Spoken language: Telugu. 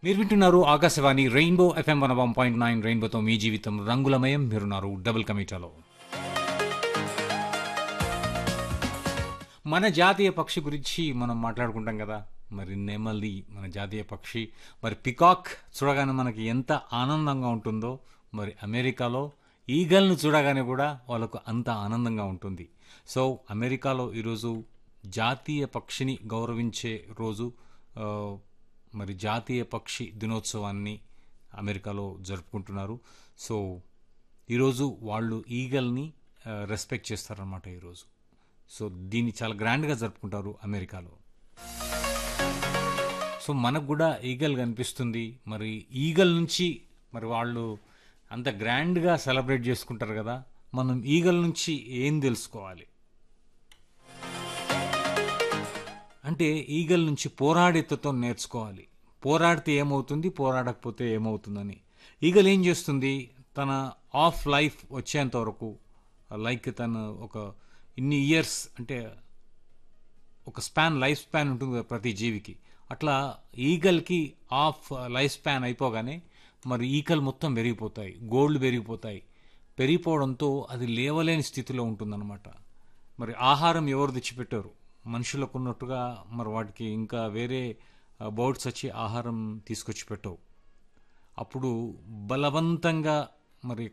మీరు వింటున్నారు Akashvani rainbow FM one one point nine రెయిన్బోతో మీ జీవితం రంగులమయం మీరున్నారు డబుల్ కమిటాలో మన జాతీయ పక్షి గురించి మనం మాట్లాడుకుంటాం కదా మరి నెమలి మన జాతీయ పక్షి మరి పికాక్ చూడగానే మనకి ఎంత ఆనందంగా ఉంటుందో మరి అమెరికాలో ఈగల్ను చూడగానే కూడా వాళ్ళకు అంత ఆనందంగా ఉంటుంది సో అమెరికాలో ఈరోజు జాతీయ పక్షిని గౌరవించే రోజు ఆ, మరి జాతీయ పక్షి దినోత్సవాన్ని అమెరికాలో జరుపుకుంటున్నారు సో ఈరోజు వాళ్ళు ఈగల్ని రెస్పెక్ట్ చేస్తారనమాట ఈరోజు సో దీన్ని చాలా గ్రాండ్గా జరుపుకుంటారు అమెరికాలో సో మనకు కూడా ఈగల్ కనిపిస్తుంది మరి ఈగల్ నుంచి మరి వాళ్ళు అంత గ్రాండ్గా సెలబ్రేట్ చేసుకుంటారు కదా మనం ఈగల్ నుంచి ఏం తెలుసుకోవాలి అంటే ఈగల్ నుంచి పోరాడేతతో నేర్చుకోవాలి పోరాడితే ఏమవుతుంది పోరాడకపోతే ఏమవుతుందని ఈగల్ ఏం చేస్తుంది తన ఆఫ్ లైఫ్ వచ్చేంత వరకు లైక్ తను ఒక ఇన్ని ఇయర్స్ అంటే ఒక స్పాన్ లైఫ్ స్పాన్ ఉంటుంది కదా ప్రతి జీవికి అట్లా ఈగల్కి ఆఫ్ లైఫ్ స్పాన్ అయిపోగానే మరి ఈకలు మొత్తం పెరిగిపోతాయి గోల్డ్ పెరిగిపోతాయి పెరిగిపోవడంతో అది లేవలేని స్థితిలో ఉంటుందన్నమాట మరి ఆహారం ఎవరు తెచ్చిపెట్టారు మనుషులకు ఉన్నట్టుగా మరి వాటికి ఇంకా వేరే బర్డ్స్ వచ్చి ఆహారం తీసుకొచ్చి పెట్టవు అప్పుడు బలవంతంగా మరి